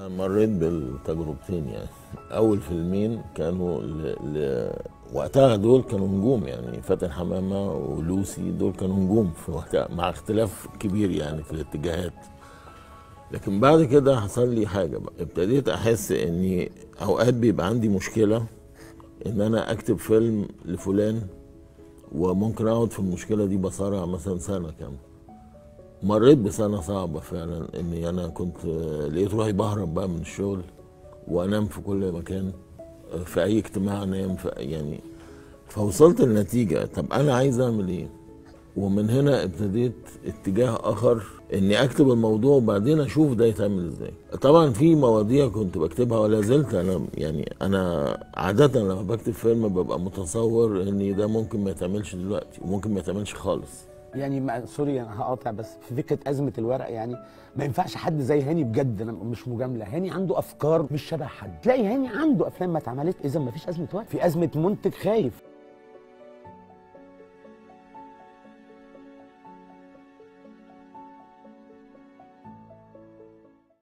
مريت بالتجربتين يعني اول فيلمين كانوا ل... ل... وقتها دول كانوا نجوم يعني فاتن حمامه ولوسي دول كانوا نجوم في وقتها مع اختلاف كبير يعني في الاتجاهات لكن بعد كده حصل لي حاجه بقى ابتديت احس اني اوقات بيبقى عندي مشكله ان انا اكتب فيلم لفلان وممكن اقعد في المشكله دي بصارع مثلا سنه كامله مريت بسنه صعبه فعلا اني انا كنت لقيت روحي بهرب بقى من الشغل وانام في كل مكان في اي اجتماع انام في يعني فوصلت لنتيجه طب انا عايز اعمل ايه ومن هنا ابتديت اتجاه اخر اني اكتب الموضوع وبعدين اشوف ده يتعمل ازاي طبعا في مواضيع كنت بكتبها ولا زلت انا يعني انا عاده لما بكتب فيلم ببقى متصور ان ده ممكن ما يتعملش دلوقتي وممكن ما يتعملش خالص يعني ما سوري انا هقاطع بس في فكره ازمه الورق يعني ما ينفعش حد زي هاني بجد انا مش مجامله هاني عنده افكار مش شبه حد تلاقي هاني عنده افلام ما اتعملت اذا ما فيش ازمه وقت في ازمه منتج خايف